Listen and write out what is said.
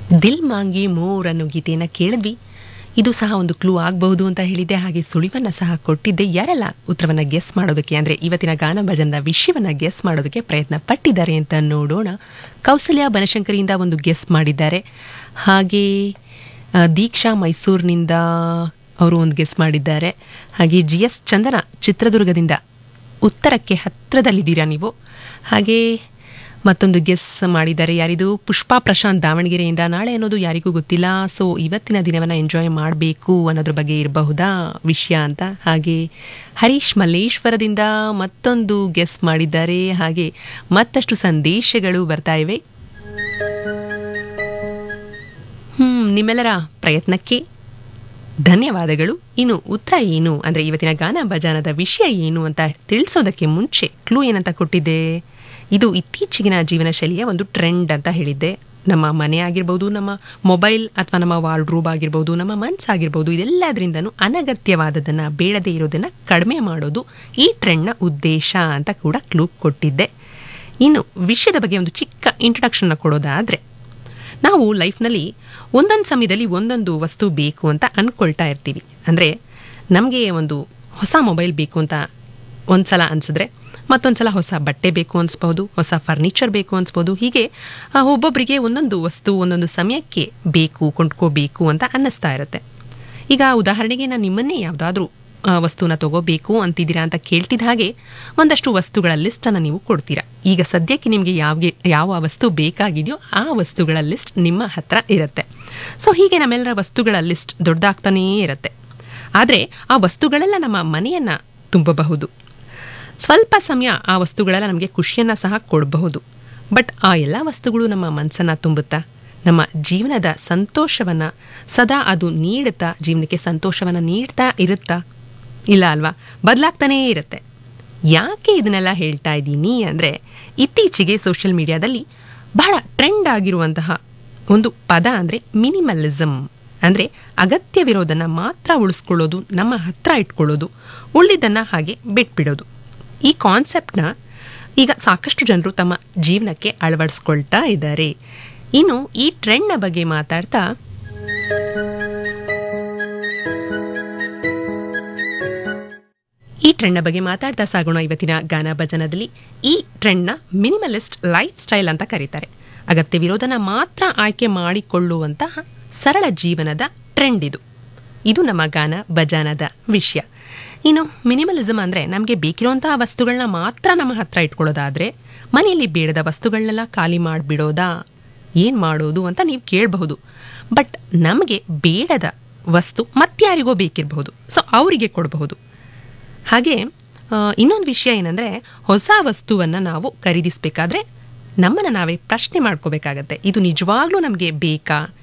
ದಿಲ್ ಮಾಂಗಿ more ಅನ್ನೋ ಗೀತೆಯನ್ನು ಕೇಳಿದ್ವಿ ಇದು ಸಹ ಒಂದು ಕ್ಲೂ ಆಗಬಹುದು ಅಂತ ಹೇಳಿದ್ದೆ ಹಾಗೆ ಸುಳಿವನ್ನು ಸಹ ಕೊಟ್ಟಿದ್ದೆ ಯಾರೆಲ್ಲ ಉತ್ತರವನ್ನು ಗೆಸ್ ಮಾಡೋದಕ್ಕೆ ಅಂದರೆ ಇವತ್ತಿನ ಗಾನ ಭಜನದ ವಿಷಯವನ್ನು ಗೆಸ್ ಮಾಡೋದಕ್ಕೆ ಪ್ರಯತ್ನ ಪಟ್ಟಿದ್ದಾರೆ ಅಂತ ನೋಡೋಣ ಕೌಸಲ್ಯ ಬನಶಂಕರಿಯಿಂದ ಒಂದು ಗೆಸ್ ಮಾಡಿದ್ದಾರೆ ಹಾಗೆ ಆ, ದೀಕ್ಷಾ ಮೈಸೂರಿನಿಂದ ಅವರು ಒಂದು ಗೆಸ್ ಮಾಡಿದ್ದಾರೆ ಹಾಗೆ ಜಿ ಎಸ್ ಚಂದನ ಚಿತ್ರದುರ್ಗದಿಂದ ಉತ್ತರಕ್ಕೆ ಹತ್ತಿರದಲ್ಲಿದ್ದೀರಾ ನೀವು ಹಾಗೆ ಮತ್ತೊಂದು ಗೆಸ್ ಮಾಡಿದ್ದಾರೆ ಯಾರಿದು ಪುಷ್ಪಾ ಪ್ರಶಾಂತ್ ದಾವಣಗೆರೆಯಿಂದ ನಾಳೆ ಅನ್ನೋದು ಯಾರಿಗೂ ಗೊತ್ತಿಲ್ಲ ಸೊ ಇವತ್ತಿನ ದಿನವನ್ನು ಎಂಜಾಯ್ ಮಾಡಬೇಕು ಅನ್ನೋದ್ರ ಬಗ್ಗೆ ಇರಬಹುದಾ ವಿಷಯ ಅಂತ ಹಾಗೆ ಹರೀಶ್ ಮಲ್ಲೇಶ್ವರದಿಂದ ಮತ್ತೊಂದು ಗೆಸ್ ಮಾಡಿದ್ದಾರೆ ಹಾಗೆ ಮತ್ತಷ್ಟು ಸಂದೇಶಗಳು ಬರ್ತಾ ಇವೆ ಹ್ಮ್ ನಿಮ್ಮೆಲ್ಲರ ಪ್ರಯತ್ನಕ್ಕೆ ಧನ್ಯವಾದಗಳು ಇನ್ನು ಉತ್ತರ ಏನು ಅಂದರೆ ಇವತ್ತಿನ ಗಾನ ಭಜಾನದ ವಿಷಯ ಏನು ಅಂತ ತಿಳಿಸೋದಕ್ಕೆ ಮುಂಚೆ ಕ್ಲೂ ಏನಂತ ಕೊಟ್ಟಿದ್ದೆ ಇದು ಇತ್ತೀಚಿಗಿನ ಜೀವನ ಶೈಲಿಯ ಒಂದು ಟ್ರೆಂಡ್ ಅಂತ ಹೇಳಿದ್ದೆ ನಮ್ಮ ಮನೆ ಆಗಿರ್ಬೋದು ನಮ್ಮ ಮೊಬೈಲ್ ಅಥವಾ ನಮ್ಮ ವಾರ್ಡ್ರೂಬ್ ಆಗಿರ್ಬೋದು ನಮ್ಮ ಮನ್ಸಾಗಿರ್ಬೋದು ಇದೆಲ್ಲದರಿಂದನೂ ಅನಗತ್ಯವಾದದನ್ನು ಬೇಡದೇ ಇರೋದನ್ನು ಕಡಿಮೆ ಮಾಡೋದು ಈ ಟ್ರೆಂಡ್ನ ಉದ್ದೇಶ ಅಂತ ಕೂಡ ಕ್ಲೂ ಕೊಟ್ಟಿದ್ದೆ ಇನ್ನು ವಿಷಯದ ಬಗ್ಗೆ ಒಂದು ಚಿಕ್ಕ ಇಂಟ್ರಡಕ್ಷನ್ನ ಕೊಡೋದಾದರೆ ನಾವು ಲೈಫ್ನಲ್ಲಿ ಒಂದೊಂದು ಸಮಯದಲ್ಲಿ ಒಂದೊಂದು ವಸ್ತು ಬೇಕು ಅಂತ ಅಂದ್ಕೊಳ್ತಾ ಇರ್ತೀವಿ ಅಂದರೆ ನಮಗೆ ಒಂದು ಹೊಸ ಮೊಬೈಲ್ ಬೇಕು ಅಂತ ಒಂದು ಸಲ ಅನಿಸಿದ್ರೆ ಮತ್ತೊಂದು ಸಲ ಹೊಸ ಬಟ್ಟೆ ಬೇಕು ಅನಿಸ್ಬೋದು ಹೊಸ ಫರ್ನಿಚರ್ ಬೇಕು ಅನಿಸ್ಬೋದು ಹೀಗೆ ಆ, ಒಬ್ಬೊಬ್ಬರಿಗೆ ಒಂದೊಂದು ವಸ್ತು ಒಂದೊಂದು ಸಮಯಕ್ಕೆ ಬೇಕು ಕೊಂಡ್ಕೋಬೇಕು ಅಂತ ಅನ್ನಿಸ್ತಾ ಇರುತ್ತೆ ಈಗ ಉದಾಹರಣೆಗೆ ನಾನು ನಿಮ್ಮನ್ನೇ ಯಾವುದಾದ್ರೂ ವಸ್ತುನ ತಗೋಬೇಕು ಅಂತಿದ್ದೀರಾ ಅಂತ ಕೇಳ್ತಿದ್ದ ಹಾಗೆ ಒಂದಷ್ಟು ವಸ್ತುಗಳ ಲಿಸ್ಟನ್ನು ನೀವು ಕೊಡ್ತೀರಾ ಈಗ ಸದ್ಯಕ್ಕೆ ನಿಮಗೆ ಯಾವ ಯಾವ ವಸ್ತು ಬೇಕಾಗಿದೆಯೋ ಆ ವಸ್ತುಗಳ ಲಿಸ್ಟ್ ನಿಮ್ಮ ಹತ್ರ ಇರುತ್ತೆ ಸೊ ಹೀಗೆ ನಮ್ಮೆಲ್ಲರ ವಸ್ತುಗಳ ಲಿಸ್ಟ್ ದೊಡ್ಡದಾಗ್ತಾನೇ ಇರುತ್ತೆ ಆದರೆ ಆ ವಸ್ತುಗಳೆಲ್ಲ ನಮ್ಮ ಮನೆಯನ್ನು ತುಂಬಬಹುದು ಸ್ವಲ್ಪ ಸಮಯ ಆ ವಸ್ತುಗಳೆಲ್ಲ ನಮಗೆ ಖುಷಿಯನ್ನು ಸಹ ಕೊಡಬಹುದು ಬಟ್ ಆ ಎಲ್ಲ ವಸ್ತುಗಳು ನಮ್ಮ ಮನಸ್ಸನ್ನು ತುಂಬುತ್ತಾ ನಮ್ಮ ಜೀವನದ ಸಂತೋಷವನ್ನು ಸದಾ ಅದು ನೀಡುತ್ತಾ ಜೀವನಕ್ಕೆ ಸಂತೋಷವನ್ನು ನೀಡ್ತಾ ಇರುತ್ತಾ ಇಲ್ಲ ಅಲ್ವಾ ಬದಲಾಗ್ತಾನೇ ಇರುತ್ತೆ ಯಾಕೆ ಇದನ್ನೆಲ್ಲ ಹೇಳ್ತಾ ಇದ್ದೀನಿ ಅಂದರೆ ಇತ್ತೀಚೆಗೆ ಸೋಷಿಯಲ್ ಮೀಡಿಯಾದಲ್ಲಿ ಬಹಳ ಟ್ರೆಂಡ್ ಆಗಿರುವಂತಹ ಒಂದು ಪದ ಅಂದರೆ ಮಿನಿಮಲಿಸಮ್ ಅಂದರೆ ಅಗತ್ಯವಿರೋದನ್ನು ಮಾತ್ರ ಉಳಿಸ್ಕೊಳ್ಳೋದು ನಮ್ಮ ಹತ್ರ ಇಟ್ಕೊಳ್ಳೋದು ಉಳಿದನ್ನು ಹಾಗೆ ಬಿಟ್ಬಿಡೋದು ಈ ಕಾನ್ಸೆಪ್ಟ್ನ ಈಗ ಸಾಕಷ್ಟು ಜನರು ತಮ್ಮ ಜೀವನಕ್ಕೆ ಅಳವಡಿಸ್ಕೊಳ್ತಾ ಇದ್ದಾರೆ ಇನ್ನು ಈ ಟ್ರೆಂಡ್ನ ಬಗ್ಗೆ ಮಾತಾಡ್ತಾ ಈ ಟ್ರೆಂಡ್ನ ಬಗ್ಗೆ ಮಾತಾಡ್ತಾ ಸಾಗೋಣ ಇವತ್ತಿನ ಗಾನ ಭಜನದಲ್ಲಿ ಈ ಟ್ರೆಂಡ್ನ ಮಿನಿಮಲಿಸ್ಟ್ ಲೈಫ್ ಸ್ಟೈಲ್ ಅಂತ ಕರೀತಾರೆ ಅಗತ್ಯವಿರೋದನ್ನ ಮಾತ್ರ ಆಯ್ಕೆ ಮಾಡಿಕೊಳ್ಳುವಂತಹ ಸರಳ ಜೀವನದ ಟ್ರೆಂಡ್ ಇದು ಇದು ನಮ್ಮ ಗಾನ ಭಜಾನದ ವಿಷಯ ಇನ್ನು ಮಿನಿಮಲಿಸಮ್ ಅಂದರೆ ನಮಗೆ ಬೇಕಿರುವಂತಹ ವಸ್ತುಗಳನ್ನ ಮಾತ್ರ ನಮ್ಮ ಹತ್ರ ಇಟ್ಕೊಳ್ಳೋದಾದ್ರೆ ಮನೆಯಲ್ಲಿ ಬೇಡದ ವಸ್ತುಗಳನ್ನೆಲ್ಲ ಖಾಲಿ ಮಾಡಿಬಿಡೋದಾ ಏನು ಮಾಡೋದು ಅಂತ ನೀವು ಕೇಳಬಹುದು ಬಟ್ ನಮಗೆ ಬೇಡದ ವಸ್ತು ಮತ್ಯಾರಿಗೋ ಬೇಕಿರಬಹುದು ಸೊ ಅವರಿಗೆ ಕೊಡಬಹುದು ಹಾಗೆ ಇನ್ನೊಂದು ವಿಷಯ ಏನಂದರೆ ಹೊಸ ವಸ್ತುವನ್ನು ನಾವು ಖರೀದಿಸಬೇಕಾದ್ರೆ ನಮ್ಮನ್ನು ನಾವೇ ಪ್ರಶ್ನೆ ಮಾಡ್ಕೋಬೇಕಾಗತ್ತೆ ಇದು ನಿಜವಾಗ್ಲೂ ನಮಗೆ ಬೇಕಾ